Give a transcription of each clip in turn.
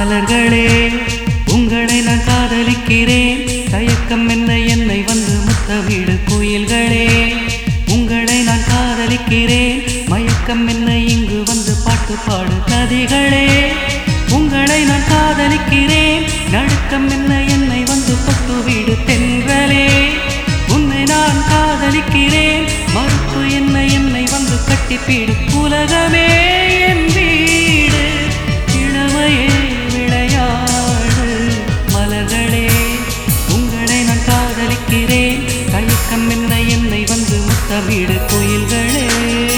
மலர்களே உங்களை நான் காதலிக்கிறேன் தயக்கம் என்ன என்னை வந்து முத்தமிடு குயில்களே உங்களை நான் காதலிக்கிறேன் மயக்கம் என்ன இங்கு வந்து பாட்டு பாடு நதிகளே உங்களை நான் காதலிக்கிறேன் நடுக்கம் என்ன என்னை வந்து பட்டு வீடு தென்றலே உன்னை நான் காதலிக்கிறேன் மறுப்பு என்ன என்னை வந்து கட்டிப்பீடு உலகமே என் வீடு இளமையே விளையாடு மலர்களே உங்களை நான் காதலிக்கிறேன் தயக்கம் என்ன என்னை வந்து முத்தமிடு கோயில்களே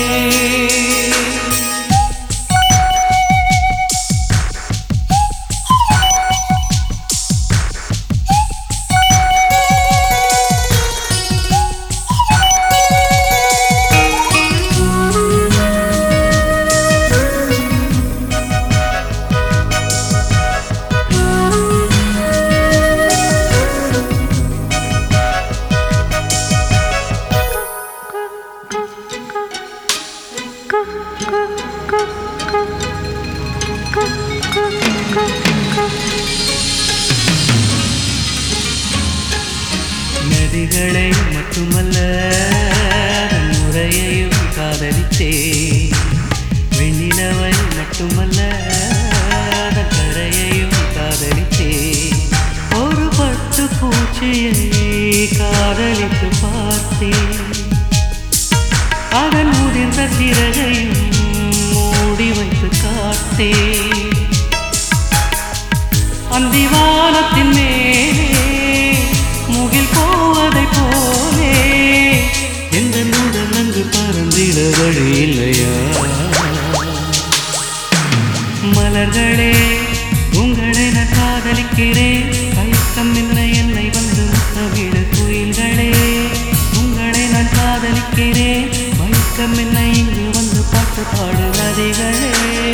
நதிகளை மட்டுமல்ல அதன் முறையையும் காதலித்தே வெண்ணிலவை மட்டுமல்ல அதன் கரையையும் காதலித்தே ஒரு பட்டு பூச்சியை காதலித்து பார்த்தேன் அதன் முதிர்ந்த சிறகையும் மூடி வைத்து காத்தேன் அந்திவானத்தின் மேலே முகில் போவதை போலே எந்த நுடன் அங்கு பறந்திட வழி இல்லையா மலர்களே உங்களை நான் காதலிக்கிறேன் தயக்கம் என்ன என்னை வந்து முத்தமிடு குயில்களே உங்களை நான் காதலிக்கிறேன் மயக்கம் என்ன இங்கு வந்து பாட்டு பாடு நதிகளே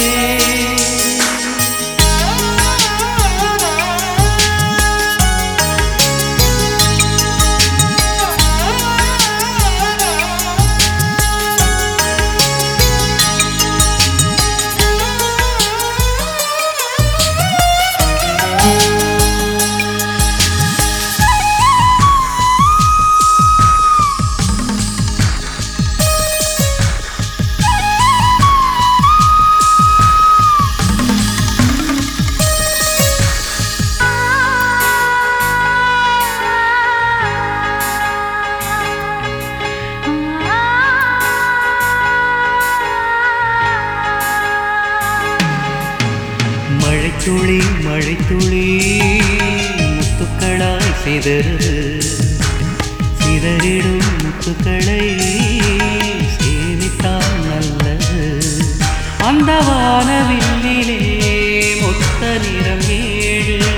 மழைத்துளி மழைத்துளி முத்துக்களாய் சிதறு சிதறிடும் முத்துக்களை சேமித்தால் நல்லது அந்த வானவில்லிலே மொத்த நிறம் ஏழு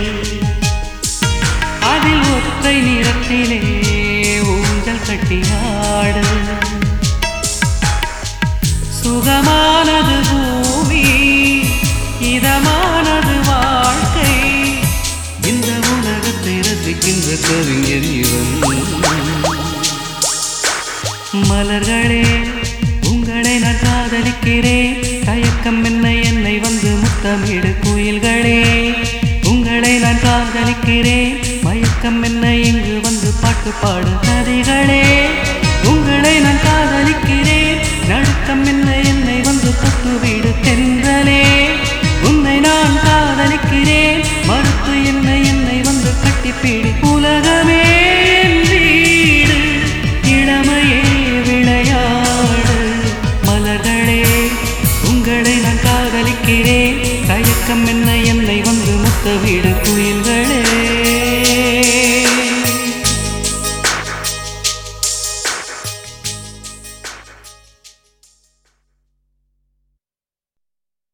அதில் ஒற்றை நிறத்திலே ஊஞ்சல் கட்டியாடு சுகமானது பூமி இதமானது வாழ்க்கை இந்த உலகத்தை ரசிக்கின்ற கவிஞர் இவன் மலர்களே உங்களை நான் காதலிக்கிறேன் தயக்கம் என்ன என்னை வந்து முத்தமிடு குயில்களே உங்களை நான் காதலிக்கிறேன் மயக்கம் என்ன இங்கு வந்து பாட்டு பாடு நதிகளே உங்களை நான் காதலிக்கிறேன் நடுக்கம் என்ன என்னை வந்து தொட்டு வீடு தென்றலே உன்னை நான் காதலிக்கிறேன் மறுத்து என்ன என்னை வந்து கட்டிப்பீடு உலகமே என் வீடு இளமையே விளையாடு மலர்களே உங்களை நான் காதலிக்கிறேன் தயக்கம் என்ன என்னை வந்து முத்த வீடு குயில்களே